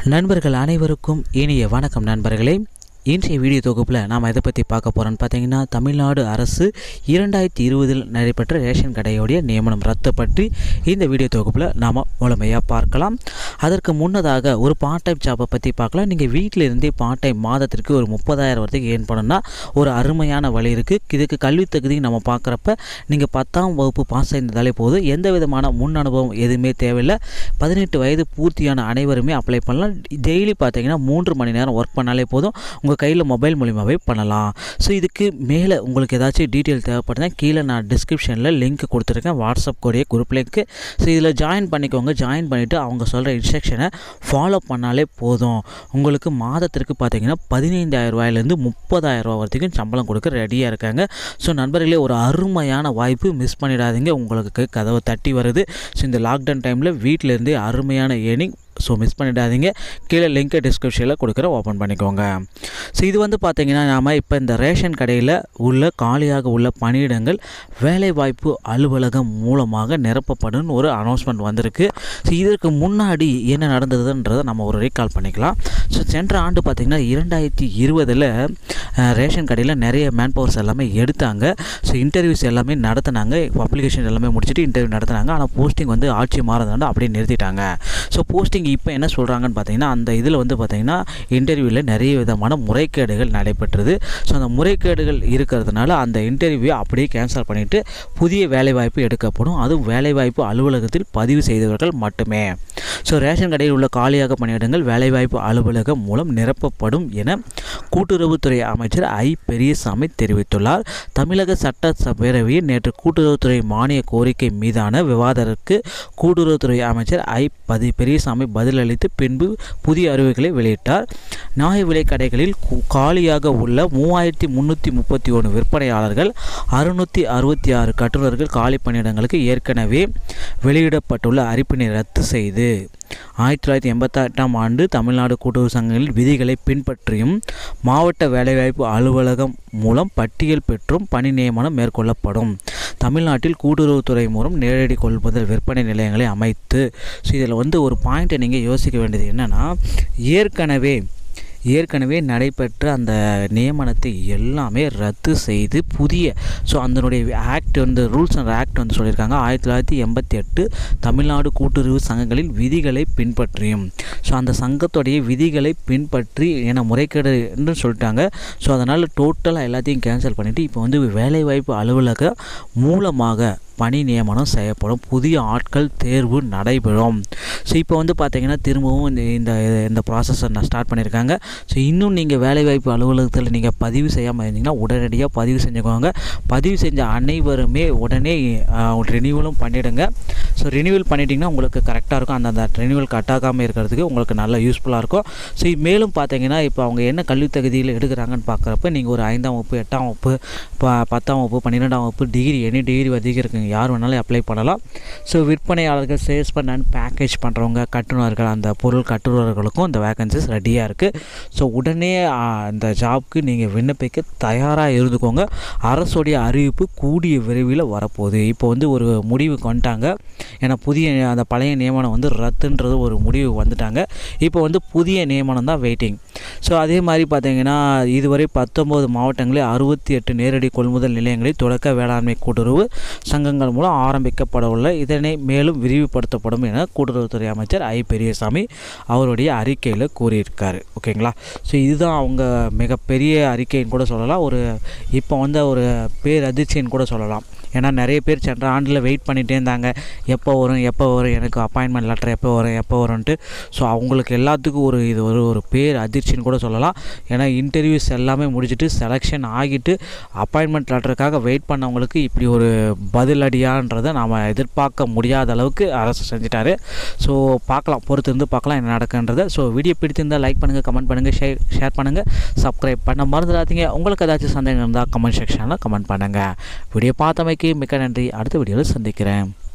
நண்பர்கள் அனைவருக்கும் இனிய வணக்கம் நண்பர்களே இன்றைய வீடியோ தொகுப்பில் நாம் எதை பற்றி பார்க்க போகிறோம்னு பார்த்தீங்கன்னா தமிழ்நாடு அரசு இரண்டாயிரத்தி இருபதில் நடைபெற்ற ரேஷன் கடையோடைய நியமனம் ரத்து பற்றி இந்த வீடியோ தொகுப்பில் நாம் முழுமையாக பார்க்கலாம் அதற்கு முன்னதாக ஒரு பார்ட் டைம் ஜாப்பை பற்றி பார்க்கலாம் நீங்கள் வீட்டில் இருந்தே பார்ட் டைம் மாதத்திற்கு ஒரு முப்பதாயிரம் வரைக்கும் ஏர்ன் பண்ணணும்னா ஒரு அருமையான வழி இருக்குது இதுக்கு கல்வி தகுதி நம்ம பார்க்குறப்ப நீங்கள் பத்தாம் வகுப்பு பாஸ் செய்தாலே போதும் எந்த விதமான முன் அனுபவம் எதுவுமே தேவையில்லை பதினெட்டு வயது பூர்த்தியான அனைவருமே அப்ளை பண்ணலாம் டெய்லி பார்த்தீங்கன்னா மூன்று மணி நேரம் ஒர்க் பண்ணாலே போதும் உங்கள் கையில் மொபைல் மூலிமாவே பண்ணலாம் ஸோ இதுக்கு மேலே உங்களுக்கு ஏதாச்சும் டீட்டெயில் தேவைப்படுதுன்னா கீழே நான் டிஸ்கிரிப்ஷனில் லிங்க் கொடுத்துருக்கேன் வாட்ஸ்அப் கூடிய குரூப் லிங்க்கு ஸோ இதில் ஜாயின் பண்ணிக்கோங்க ஜாயின் பண்ணிவிட்டு அவங்க சொல்கிற இன்ஸ்ட்ரக்ஷனை ஃபாலோ பண்ணாலே போதும் உங்களுக்கு மாதத்திற்கு பார்த்தீங்கன்னா பதினைந்தாயிரம் ரூபாயிலேருந்து முப்பதாயிரம் ரூபா வரைக்கும் சம்பளம் கொடுக்க ரெடியாக இருக்காங்க ஸோ நண்பர்களே ஒரு அருமையான வாய்ப்பு மிஸ் பண்ணிடாதீங்க உங்களுக்கு கதவை தட்டி வருது ஸோ இந்த லாக்டவுன் டைமில் வீட்டிலேருந்தே அருமையான ஏர்னிங் ஸோ மிஸ் பண்ணிடாதீங்க கீழே லிங்க்கை டிஸ்கிரிப்ஷனில் கொடுக்குற ஓப்பன் பண்ணிக்கோங்க ஸோ இது வந்து பார்த்தீங்கன்னா நாம் இப்போ இந்த ரேஷன் கடையில் உள்ள காலியாக உள்ள பணியிடங்கள் வேலைவாய்ப்பு அலுவலகம் மூலமாக நிரப்பப்படும் ஒரு அனௌன்ஸ்மெண்ட் வந்திருக்கு ஸோ இதற்கு முன்னாடி என்ன நடந்ததுன்றதை நம்ம ஒரு ரீகால் பண்ணிக்கலாம் ஸோ சென்ற ஆண்டு பார்த்திங்கன்னா இரண்டாயிரத்தி இருபதில் ரேஷன் கடையில் நிறைய மேன் பவர்ஸ் எல்லாமே எடுத்தாங்க ஸோ இன்டர்வியூஸ் எல்லாமே நடத்தினாங்க அப்ளிகேஷன் எல்லாமே முடிச்சுட்டு இன்டர்வியூ நடத்தினாங்க ஆனால் போஸ்டிங் வந்து ஆட்சி மாறதாண்டு அப்படியே நிறுத்திட்டாங்க ஸோ போஸ்டிங் இப்போ என்ன சொல்கிறாங்கன்னு பார்த்தீங்கன்னா அந்த இதில் வந்து பார்த்தீங்கன்னா இன்டர்வியூவில் நிறைய விதமான முறைகேடுகள் நடைபெற்றது ஸோ அந்த முறைகேடுகள் இருக்கிறதுனால அந்த இன்டர்வியூ அப்படியே கேன்சல் பண்ணிவிட்டு புதிய வேலைவாய்ப்பு எடுக்கப்படும் அதுவும் வேலைவாய்ப்பு அலுவலகத்தில் பதிவு செய்தவர்கள் மட்டுமே ஸோ ரேஷன் கடையில் உள்ள காலியாக பணியிடங்கள் வேலைவாய்ப்பு அலுவலகம் மூலம் நிரப்பப்படும் என கூட்டுறவுத்துறை அமைச்சர் ஐ பெரியசாமி தெரிவித்துள்ளார் தமிழக சட்டப்பேரவையில் நேற்று கூட்டுறவுத்துறை மானிய கோரிக்கை மீதான விவாதத்திற்கு கூட்டுறவுத்துறை அமைச்சர் ஐ பதி பெரியசாமி பதிலளித்து பின்பு புதிய அறிவிப்புகளை வெளியிட்டார் நியாய விலை கடைகளில் காலியாக உள்ள மூவாயிரத்தி முந்நூற்றி முப்பத்தி ஒன்று விற்பனையாளர்கள் அறுநூற்றி அறுபத்தி ஆறு கட்டுநர்கள் காலி பணியிடங்களுக்கு ஏற்கனவே வெளியிடப்பட்டுள்ள அறிப்பினை ரத்து செய்து ஆயிரத்தி தொள்ளாயிரத்தி எண்பத்தெட்டாம் ஆண்டு தமிழ்நாடு கூட்டுறவு சங்கங்களில் விதிகளை பின்பற்றியும் மாவட்ட வேலைவாய்ப்பு அலுவலகம் மூலம் பட்டியல் பெற்றும் பணி நியமனம் மேற்கொள்ளப்படும் தமிழ்நாட்டில் கூட்டுறவுத்துறை மூலம் நேரடி கொள்முதல் விற்பனை நிலையங்களை அமைத்து ஸோ இதில் வந்து ஒரு பாயிண்ட்டை நீங்கள் யோசிக்க வேண்டியது என்னென்னா ஏற்கனவே ஏற்கனவே நடைபெற்ற அந்த நியமனத்தை எல்லாமே ரத்து செய்து புதிய ஸோ அதனுடைய ஆக்ட் வந்து ரூல்ஸ் அண்ட் ஆக்ட் வந்து சொல்லியிருக்காங்க ஆயிரத்தி தொள்ளாயிரத்தி எண்பத்தி எட்டு தமிழ்நாடு கூட்டுறவு சங்கங்களில் விதிகளை பின்பற்றியும் ஸோ அந்த சங்கத்துடைய விதிகளை பின்பற்றி என முறைகேடுன்னு சொல்லிட்டாங்க ஸோ அதனால் டோட்டலாக எல்லாத்தையும் கேன்சல் பண்ணிவிட்டு இப்போ வந்து வேலைவாய்ப்பு அலுவலக மூலமாக பணி நியமனம் செய்யப்படும் புதிய ஆட்கள் தேர்வு நடைபெறும் ஸோ இப்போ வந்து பார்த்திங்கன்னா திரும்பவும் இந்த இந்த இந்த ப்ராசஸை நான் ஸ்டார்ட் பண்ணியிருக்காங்க ஸோ இன்னும் நீங்கள் வேலைவாய்ப்பு அலுவலகத்தில் நீங்கள் பதிவு செய்யாமல் இருந்தீங்கன்னா உடனடியாக பதிவு செஞ்சுக்கோங்க பதிவு செஞ்ச அனைவருமே உடனே ரினியூவலும் பண்ணிவிடுங்க ஸோ ரினியூவல் பண்ணிட்டீங்கன்னா உங்களுக்கு கரெக்டாக இருக்கும் அந்த அந்த ரினியூவல் கட்டாகாமல் இருக்கிறதுக்கு உங்களுக்கு நல்லா யூஸ்ஃபுல்லாக இருக்கும் ஸோ மேலும் பார்த்தீங்கன்னா இப்போ அவங்க என்ன கல்வி தகுதியில் எடுக்கிறாங்கன்னு பார்க்குறப்ப நீங்கள் ஒரு ஐந்தாம் வகுப்பு எட்டாம் வகுப்பு ப பத்தாம் வகுப்பு பன்னிரெண்டாம் வகுப்பு டிகிரி எனி டிகிரி அதிகம் இருக்குங்க யார் வேணாலும் அப்ளை பண்ணலாம் ஸோ விற்பனையாளர்கள் சேல்ஸ் பண்ண அண்ட் பேக்கேஜ் பண்ணுறவங்க கட்டுநர்கள் அந்த பொருள் கட்டுநர்களுக்கும் இந்த வேகன்சிஸ் ரெடியாக இருக்குது ஸோ உடனே அந்த ஜாப்க்கு நீங்கள் விண்ணப்பிக்க தயாராக இருந்துக்கோங்க அரசுடைய அறிவிப்பு கூடிய விரைவில் வரப்போகுது இப்போ வந்து ஒரு முடிவுக்கு வந்துட்டாங்க ஏன்னா புதிய அந்த பழைய நியமனம் வந்து ரத்துன்றது ஒரு முடிவு வந்துட்டாங்க இப்போ வந்து புதிய நியமனம் தான் வெயிட்டிங் ஸோ அதே மாதிரி பார்த்தீங்கன்னா இதுவரை பத்தொம்போது மாவட்டங்களில் அறுபத்தி எட்டு நேரடி கொள்முதல் நிலையங்களில் தொடக்க வேளாண்மை கூட்டுறவு சங்கங்கள் மூலம் ஆரம்பிக்கப்பட உள்ள இதனை மேலும் விரிவுபடுத்தப்படும் என கூட்டுறவுத்துறை அமைச்சர் ஐ பெரியசாமி அவருடைய அறிக்கையில் கூறியிருக்காரு ஓகேங்களா ஸோ இதுதான் அவங்க மிகப்பெரிய அறிக்கைன்னு கூட சொல்லலாம் ஒரு இப்போ வந்து ஒரு பேர் அதிர்ச்சின்னு கூட சொல்லலாம் ஏன்னா நிறைய பேர் சென்ற ஆண்டில் வெயிட் பண்ணிகிட்டே இருந்தாங்க எப்போ வரும் எப்போ வரும் எனக்கு அப்பாயின்மெண்ட் லெட்டர் எப்போ வரும் எப்போ வரும்ன்ட்டு ஸோ அவங்களுக்கு எல்லாத்துக்கும் ஒரு இது ஒரு ஒரு பேர் அதிர்ச்சின்னு கூட சொல்லலாம் ஏன்னா இன்டர்வியூஸ் எல்லாமே முடிச்சுட்டு செலெக்ஷன் ஆகிட்டு அப்பாயின்மெண்ட் லெட்டருக்காக வெயிட் பண்ணவங்களுக்கு இப்படி ஒரு பதிலடியான்றதை நாம் எதிர்பார்க்க முடியாத அளவுக்கு அரசு செஞ்சிட்டாரு ஸோ பார்க்கலாம் பொறுத்து இருந்து பார்க்கலாம் என்ன நடக்குன்றதை ஸோ வீடியோ பிடித்திருந்தால் லைக் பண்ணுங்கள் கமெண்ட் பண்ணுங்கள் ஷேர் ஷேர் பண்ணுங்கள் சப்ஸ்கிரைப் பண்ண மறந்துடாதீங்க உங்களுக்கு ஏதாச்சும் சந்தேகம் இருந்தால் கமெண்ட் செக்ஷனில் கமெண்ட் பண்ணுங்கள் வீடியோ பார்த்தமைக்கு மிக்க நன்றி அடுத்த வீடியோவில் சந்திக்கிறேன்